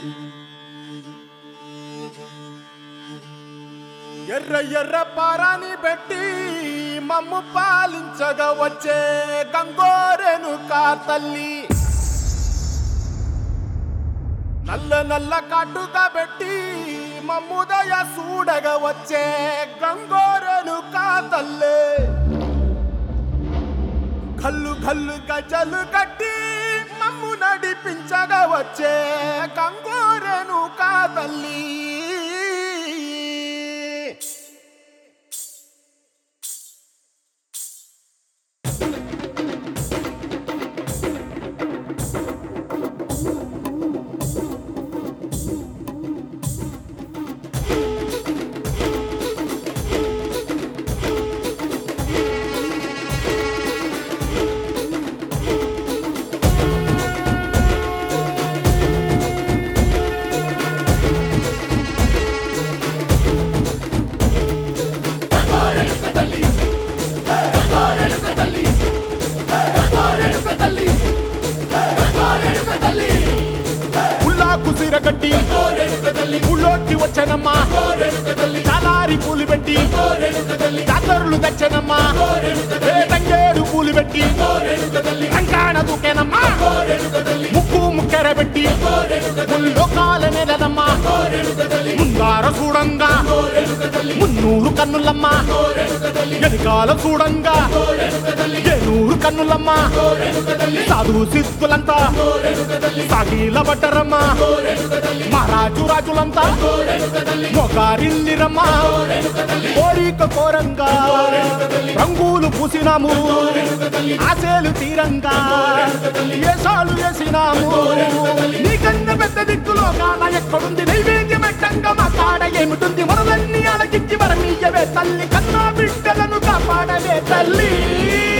ఎర్ర ఎర్ర పారాని పెట్టి మమ్ము పాలించగా వచ్చే గంగోరెను కా తల్లి నల్ల నల్ల కాటుగా పెట్టి మమ్ముదయ చూడగా వచ్చే గంగోరెను కా తల్లి కల్లు కల్లు గజలు కట్టి మమ్ము నడిపించగా వచ్చే గంగోరెను కా తల్లి ఉల్లాకు సిరగట్టి ఉళ్ళోకి వచ్చనమ్మా చాలారి పూలు పెట్టి జాతరులు తెచ్చనమ్మా ఏ తంగేడు పూలు పెట్టి రంగాణ దూకేనమ్మా ముక్కు ముక్కెర పెట్టి లోకాల నెలనమ్మా ముందార చూడంగా మున్నూరు కన్నులమ్మా ఎనకాల చూడంగా ఏనూరు కన్నులమ్మా సాధు సిద్ధులంతా సాగిల బట్టరమ్మా మహారాజు రాజులంతా మొగారిల్లిరమ్మా కోరిక కోరంగా రంగులు పూసినాము ఆశలు తీరంగా ఏసాలు వేసినాము నీకన్న పెద్ద దిక్కులో కాన ఎక్కడుంది నైవేద్యం ఎట్టంగా మా కాడ ఏమిటుంది మొరలన్నీ అలగించి మరమీయవే తల్లి కన్నా బిడ్డలను కాపాడవే తల్లి